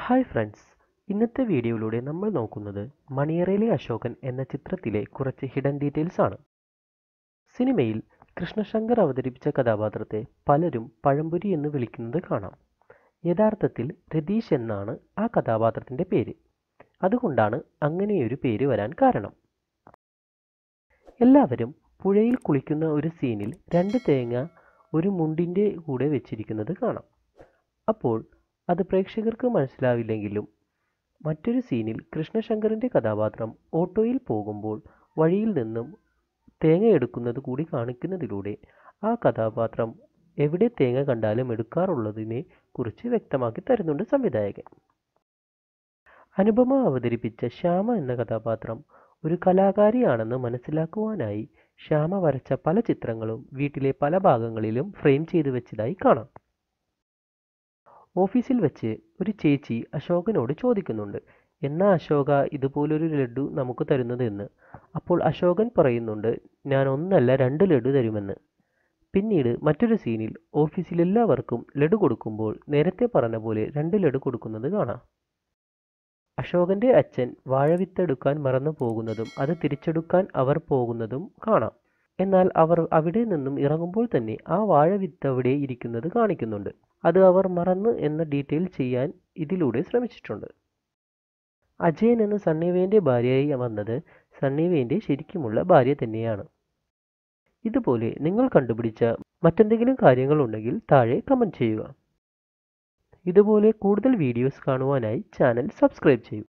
hi friends ഇന്നത്തെ വീഡിയോയിലൂടെ നമ്മൾ നോക്കുന്നത് മണിയറയിലെ അശോകൻ എന്ന ചിത്രത്തിലെ കുറച്ച് ഹിഡൻ ഡീറ്റെയിൽസ് ആണ് സിനിമയിൽ കൃഷ്ണശങ്കർ അവതരിപ്പിച്ച കഥാപാത്രത്തെ പലരും പഴംപൊരി എന്ന് വിളിക്കുന്നത് കാണാം യഥാർത്ഥത്തിൽ രതീഷ് എന്നാണ് ആ കഥാപാത്രത്തിൻ്റെ പേര് അതുകൊണ്ടാണ് അങ്ങനെയൊരു പേര് വരാൻ കാരണം എല്ലാവരും പുഴയിൽ കുളിക്കുന്ന ഒരു സീനിൽ രണ്ട് തേങ്ങ ഒരു മുണ്ടിൻ്റെ കൂടെ വെച്ചിരിക്കുന്നത് കാണാം അപ്പോൾ അത് പ്രേക്ഷകർക്ക് മനസ്സിലാവില്ലെങ്കിലും മറ്റൊരു സീനിൽ കൃഷ്ണശങ്കറിൻ്റെ കഥാപാത്രം ഓട്ടോയിൽ പോകുമ്പോൾ വഴിയിൽ നിന്നും തേങ്ങ എടുക്കുന്നത് കൂടി കാണിക്കുന്നതിലൂടെ ആ കഥാപാത്രം എവിടെ തേങ്ങ കണ്ടാലും എടുക്കാറുള്ളതിനെ കുറിച്ച് വ്യക്തമാക്കി തരുന്നുണ്ട് സംവിധായകൻ അനുപമ അവതരിപ്പിച്ച ശ്യാമ എന്ന കഥാപാത്രം ഒരു കലാകാരിയാണെന്ന് മനസ്സിലാക്കുവാനായി ശ്യാമ വരച്ച പല ചിത്രങ്ങളും വീട്ടിലെ പല ഭാഗങ്ങളിലും ഫ്രെയിം ചെയ്തു വെച്ചതായി കാണാം ഓഫീസിൽ വെച്ച് ഒരു ചേച്ചി അശോകനോട് ചോദിക്കുന്നുണ്ട് എന്നാ അശോക ഇതുപോലൊരു ലഡു നമുക്ക് തരുന്നത് എന്ന് അപ്പോൾ അശോകൻ പറയുന്നുണ്ട് ഞാൻ ഒന്നല്ല രണ്ട് ലഡു തരുമെന്ന് പിന്നീട് മറ്റൊരു സീനിൽ ഓഫീസിൽ എല്ലാവർക്കും ലഡു കൊടുക്കുമ്പോൾ നേരത്തെ പറഞ്ഞ പോലെ രണ്ട് ലഡു കൊടുക്കുന്നത് കാണാം അശോകന്റെ അച്ഛൻ വാഴവിത്തെടുക്കാൻ മറന്നു പോകുന്നതും അത് തിരിച്ചെടുക്കാൻ അവർ പോകുന്നതും കാണാം എന്നാൽ അവർ അവിടെ നിന്നും ഇറങ്ങുമ്പോൾ തന്നെ ആ വാഴവിത്ത് അവിടെ ഇരിക്കുന്നത് കാണിക്കുന്നുണ്ട് അത് അവർ മറന്നു എന്ന ഡീറ്റെയിൽ ചെയ്യാൻ ഇതിലൂടെ ശ്രമിച്ചിട്ടുണ്ട് അജയൻ എന്ന സണ്ണിവേന്റെ ഭാര്യയായി വന്നത് സണ്ണിവേന്റെ ശരിക്കുമുള്ള ഭാര്യ തന്നെയാണ് ഇതുപോലെ നിങ്ങൾ കണ്ടുപിടിച്ച മറ്റെന്തെങ്കിലും കാര്യങ്ങളുണ്ടെങ്കിൽ താഴെ കമൻറ്റ് ചെയ്യുക ഇതുപോലെ കൂടുതൽ വീഡിയോസ് കാണുവാനായി ചാനൽ സബ്സ്ക്രൈബ് ചെയ്യൂ